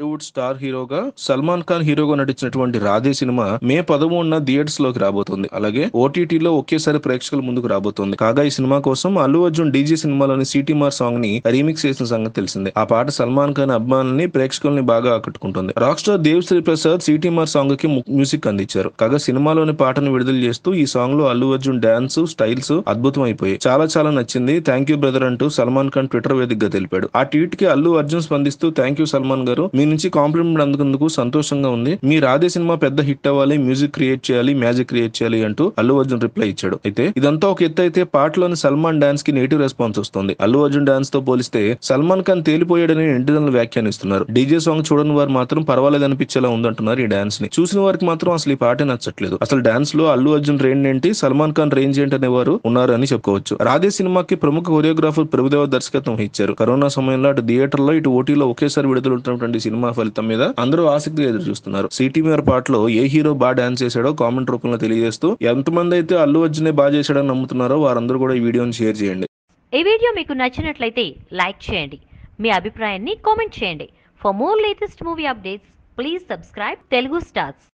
Bollywood star హీరోగా సల్మాన్ ఖాన్ హీరోగా నటించినటువంటి రాధే సినిమా మే పదమూడున థియేటర్స్ లోకి రాబోతుంది అలాగే ఓటీటీలో ఒకేసారి ప్రేక్షకుల ముందుకు రాబోతుంది కాగా ఈ సినిమా కోసం అల్లు అర్జున్ డీజే సినిమాలోని సిటీ మార్ సాంగ్ ని రీమిక్స్ చేసిన సంగతి తెలిసిందే ఆ పాట సల్మాన్ ఖాన్ అభిమానుల్ని ప్రేక్షకుల్ని బాగా ఆకట్టుకుంటుంది rock star Devi Sri Prasad Seeti Maar song కి ము- మ్యూజిక్ అందించారు కాగా సినిమాలోని పాటను విడుదల చేస్తూ ఈ సాంగ్ లో అల్లు అర్జున్ డాన్స్ స్టైల్స్ అద్భుతం అయిపోయాయి చాలా చాలా నచ్చింది థ్యాంక్ యూ బ్రదర్ అంటూ సల్మాన్ ఖాన్ ట్విట్టర్ వేదికగా తెలిపాడు ఆ ట్వీట్ కి అల్లు అర్జున్ స్పందిస్తూ థ్యాంక్ యూ సల్మాన్ గారు మీ నుంచి కాంప్లిమెంట్ అందుకున్నందుకు సంతోషంగా ఉంది మీ రాధే సినిమా పెద్ద హిట్ అవ్వాలి మ్యూజిక్ క్రియేట్ చేయాలి మ్యాజిక్ క్రియేట్ చేయాలి అంటూ అల్లు అర్జున్ రిప్లై ఇచ్చాడు అయితే ఇదంతా ఒక ఎత్తు అయితే పాటలోని సల్మాన్ డాన్స్ కి నెగిటివ్ రెస్పాన్స్ వస్తుంది అల్లు అర్జున్ డాన్స్ తో పోలిస్తే సల్మాన్ ఖాన్ తేలిపోయాడని నెటిజన్లు వ్యాఖ్యానిస్తున్నారు డీజే సాంగ్ చూడని వారు మాత్రం పర్వాలేదు అనిపించేలా ఉందంటున్నారు ఈ డాన్స్ ని చూసిన వారికి మాత్రం అసలు ఈ పాటే నచ్చట్లేదు అసలు డాన్స్ లో అల్లు అర్జున్ రేంజ్ ఏంటి సల్మాన్ ఖాన్ రేంజ్ ఏంటి అనేవారు ఉన్నారు అని చెప్పుకోవచ్చు రాధే సినిమాకి ప్రముఖ కొరియోగ్రాఫర్ ప్రభుదేవ దర్శకత్వం ఇచ్చారు కరోనా సమయంలో అటు థియేటర్ లో ఇటు ఓటీలో ఒకేసారి విడుదలవుతున్నటువంటి సినిమా ఫలితం మీద అందరూ ఆసక్తిగా ఎదురు చూస్తున్నారు సిటీ మీద పాటలో ఏ హీరో బాగా డాన్స్ చేశాడో కామెంట్ రూపంలో తెలియజేస్తూ ఎంతమంది అయితే అల్లు అర్జునే బాగా చేశాడని నమ్ముతున్నారో వారందరూ కూడా ఈ వీడియోని షేర్ చేయండి ఈ వీడియో మీకు నచ్చినట్లయితే లైక్ చేయండి మీ అభిప్రాయాన్ని కామెంట్ చేయండి for more latest movie updates please subscribe Telugu stars